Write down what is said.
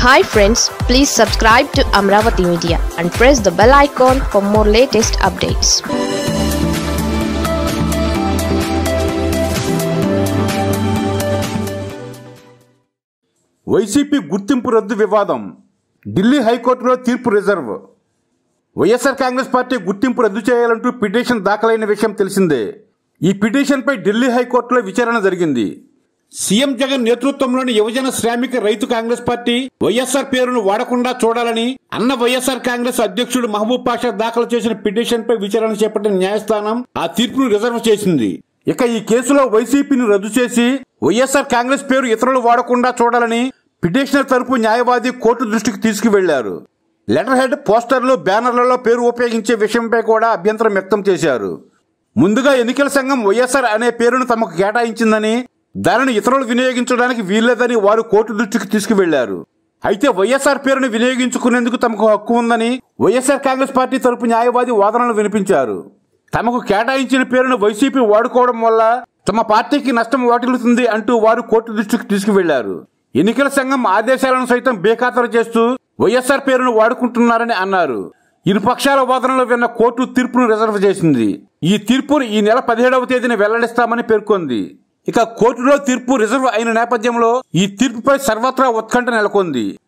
hi friends please subscribe to Amaravati media and press the bell icon for more latest updates YCP గుర్తింపు రద్దు వివాదం ఢిల్లీ హైకోర్టులో తీర్పు reserve YSR Congress party గుర్తింపు రద్దు చేయాలంటూ పిటిషన్ దాఖలైన విషయం తెలిసిందే ఈ పిటిషన్పై ఢిల్లీ హైకోర్టులో విచారణ జరిగింది సీఎం జగన్ నేతృత్వంలోని యువజన శ్రామిక రైతు కాంగ్రెస్ పార్టీ వైఎస్ఆర్ పేరును వాడకుండా చూడాలని అన్న వైఎస్ఆర్ కాంగ్రెస్ అధ్యక్షుడు మహబూబ్ పాషా దాఖలు చేసిన పిటిషన్ పై విచారణ చేపట్టిన న్యాయస్థానం ఆ తీర్పును రిజర్వ్ చేసింది ఇక ఈ కేసులో వైసీపీని రద్దు చేసి వైఎస్ఆర్ కాంగ్రెస్ పేరు ఇతరులు వాడకుండా చూడాలని పిటిషనర్ తరపు న్యాయవాది కోర్టు దృష్టికి తీసుకువెళ్లారు లెటర్ హెడ్ పోస్టర్లు బ్యానర్లలో పేరు ఉపయోగించే విషయంపై కూడా అభ్యంతరం వ్యక్తం చేశారు ముందుగా ఎన్నికల సంఘం వైఎస్ఆర్ అనే పేరును తమకు కేటాయించిందని దానిని ఇతరులు వినియోగించడానికి వీల్లేదని వారు కోర్టు దృష్టికి తీసుకువెళ్లారు అయితే వైఎస్ఆర్ పేరును వినియోగించుకునేందుకు తమకు హక్కు ఉందని వైఎస్ఆర్ కాంగ్రెస్ పార్టీ తరపు న్యాయవాది వాదనలు వినిపించారు తమకు కేటాయించిన పేరును వైసీపీ వాడుకోవడం వల్ల తమ పార్టీకి నష్టం వాటిల్లుతుంది అంటూ వారు కోర్టు దృష్టికి తీసుకువెళ్లారు ఎన్నికల సంఘం ఆదేశాలను సైతం బేఖాతరు చేస్తూ వైఎస్ఆర్ పేరును వాడుకుంటున్నారని అన్నారు ఇరు పక్షాల వాదనలు విన్న కోర్టు తీర్పును రిజర్వ్ చేసింది ఈ తీర్పును ఈ నెల పదిహేడవ తేదీన వెల్లడిస్తామని పేర్కొంది ఇక కోర్టులో తీర్పు రిజర్వ్ అయిన నేపథ్యంలో ఈ తీర్పుపై సర్వత్రా ఉత్కంఠ నెలకొంది